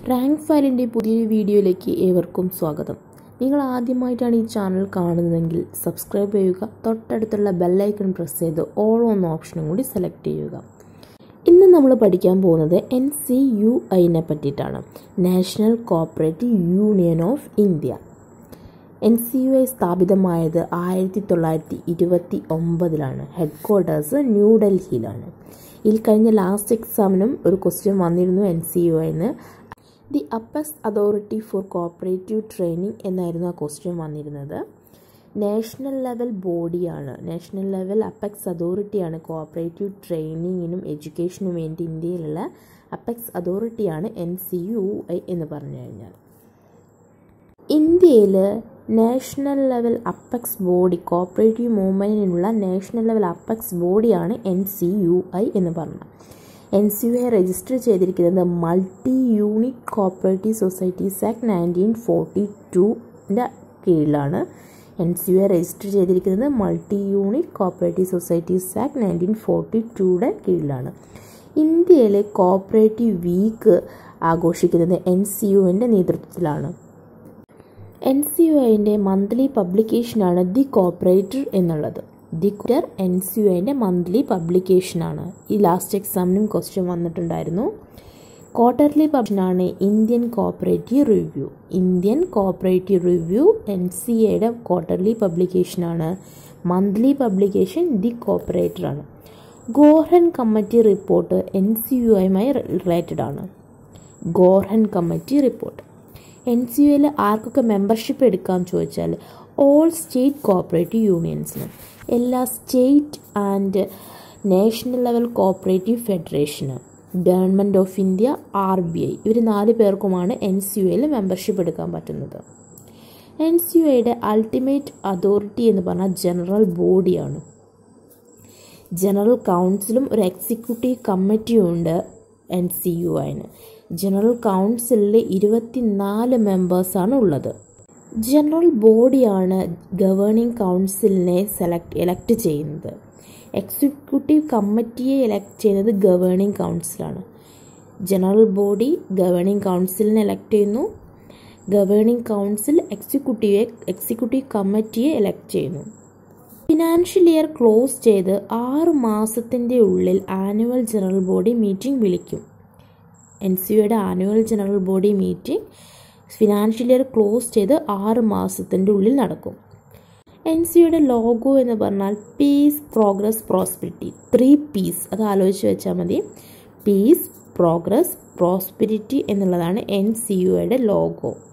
rank ഫയലിൻ്റെ പുതിയൊരു വീഡിയോയിലേക്ക് ഏവർക്കും സ്വാഗതം നിങ്ങൾ ആദ്യമായിട്ടാണ് ഈ ചാനൽ കാണുന്നതെങ്കിൽ സബ്സ്ക്രൈബ് ചെയ്യുക തൊട്ടടുത്തുള്ള ബെല്ലൈക്കൺ പ്രസ് ചെയ്ത് ഓൾ എന്ന ഓപ്ഷനും കൂടി സെലക്ട് ചെയ്യുക ഇന്ന് നമ്മൾ പഠിക്കാൻ പോകുന്നത് എൻ സി യു ഐനെ പറ്റിയിട്ടാണ് national cooperative union of India N C U I സ്ഥാപിതമായത് ആയിരത്തി തൊള്ളായിരത്തി ഇരുപത്തി ഒമ്പതിലാണ് ഹെഡ് ക്വാർട്ടേഴ്സ് ന്യൂഡൽഹിയിലാണ് ഇതിൽ കഴിഞ്ഞ ലാസ്റ്റ് എക്സാമിനും ഒരു ക്വസ്റ്റ്യൻ വന്നിരുന്നു എൻ സി യു ഐന്ന് the apex authority for cooperative training എന്നായിരുന്നു ആ ക്വസ്റ്റ്യൻ വന്നിരുന്നത് നാഷണൽ ലെവൽ ബോഡിയാണ് നാഷണൽ ലെവൽ അപ്പെക്സ് അതോറിറ്റിയാണ് കോപ്പറേറ്റീവ് ട്രെയിനിങ്ങിനും എഡ്യൂക്കേഷനും വേണ്ടി ഇന്ത്യയിലുള്ള അപ്പെക്സ് അതോറിറ്റിയാണ് എൻ സി യു ഐ എന്ന് പറഞ്ഞു കഴിഞ്ഞാൽ ഇന്ത്യയിൽ national level apex body cooperative മൂവ്മെൻറ്റിനുള്ള നാഷണൽ ലെവൽ അപ്പെക്സ് ബോഡിയാണ് എൻ സി യു ഐ എന്ന് പറഞ്ഞത് N C U I register ചെയ്തിരിക്കുന്നത് multi unit cooperative societies act nineteen forty ടുവിൻ്റെ കീഴിലാണ് N C U I register ചെയ്തിരിക്കുന്നത് multi unit cooperative societies act nineteen forty ടുയുടെ കീഴിലാണ് ഇന്ത്യയിലെ cooperative week ആഘോഷിക്കുന്നത് എൻ സി യുവിൻ്റെ നേതൃത്വത്തിലാണ് N C U ഐൻ്റെ monthly പബ്ലിക്കേഷനാണ് the cooperator എന്നുള്ളത് the ക്വർ N C U ഐൻ്റെ monthly പബ്ലിക്കേഷനാണ് ഈ ലാസ്റ്റ് എക്സാമിനും ക്വസ്റ്റ്യൻ വന്നിട്ടുണ്ടായിരുന്നു quarterly പബ്ലിഷനാണ് Indian cooperative review Indian cooperative review N C ഐയുടെ quarterly പബ്ലിക്കേഷനാണ് monthly publication the cooperator ആണ് ഗോർഹൻ committee report N C U ഐയുമായി related ആണ് ഗോർഹൻ committee report N C യുയിൽ ആർക്കൊക്കെ membership എടുക്കാമെന്ന് ചോദിച്ചാൽ ഓൾ സ്റ്റേറ്റ് കോപ്പറേറ്റീവ് യൂണിയൻസിന് എല്ലാ state and national level cooperative ഫെഡറേഷന് government of India R B I ഇവർ നാല് പേർക്കുമാണ് എൻ സി യുയിൽ മെമ്പർഷിപ്പ് എടുക്കാൻ പറ്റുന്നത് എൻ സി യു ഐയുടെ അൾട്ടിമേറ്റ് അതോറിറ്റി എന്ന് പറഞ്ഞാൽ ജനറൽ ബോഡിയാണ് ജനറൽ കൗൺസിലും ഒരു എക്സിക്യൂട്ടീവ് കമ്മിറ്റിയും ഉണ്ട് എൻ സി യു ഐന് ജനറൽ കൗൺസിലിൽ ഇരുപത്തിനാല് മെമ്പേഴ്സാണ് ഉള്ളത് ജനറൽ ബോഡിയാണ് ഗവേണിംഗ് കൗൺസിലിനെ സെലക്ട് എലക്ട് ചെയ്യുന്നത് എക്സിക്യൂട്ടീവ് കമ്മിറ്റിയെ എലക്ട് ചെയ്യുന്നത് ഗവേണിംഗ് കൗൺസിലാണ് ജനറൽ ബോഡി ഗവേണിംഗ് കൗൺസിലിനെ എലക്ട് ചെയ്യുന്നു ഗവേണിംഗ് കൗൺസിൽ എക്സിക്യൂട്ടീവ് എക്സിക്യൂട്ടീവ് കമ്മിറ്റിയെ എലക്ട് ചെയ്യുന്നു ഫിനാൻഷ്യൽ ഇയർ ക്ലോസ് ചെയ്ത് ആറ് മാസത്തിൻ്റെ ഉള്ളിൽ ആനുവൽ ജനറൽ ബോഡി മീറ്റിംഗ് വിളിക്കും എൻ സി യുടെ annual general body meeting financial year close ചെയ്ത് ആറ് മാസത്തിൻ്റെ ഉള്ളിൽ നടക്കും എൻ സി യുടെ ലോഗോ എന്ന് പറഞ്ഞാൽ peace progress prosperity three peace അത് ആലോചിച്ച് വെച്ചാൽ മതി പീസ് പ്രോഗ്രസ് പ്രോസ്പെരിറ്റി എന്നുള്ളതാണ് എൻ സി യുടെ ലോഗോ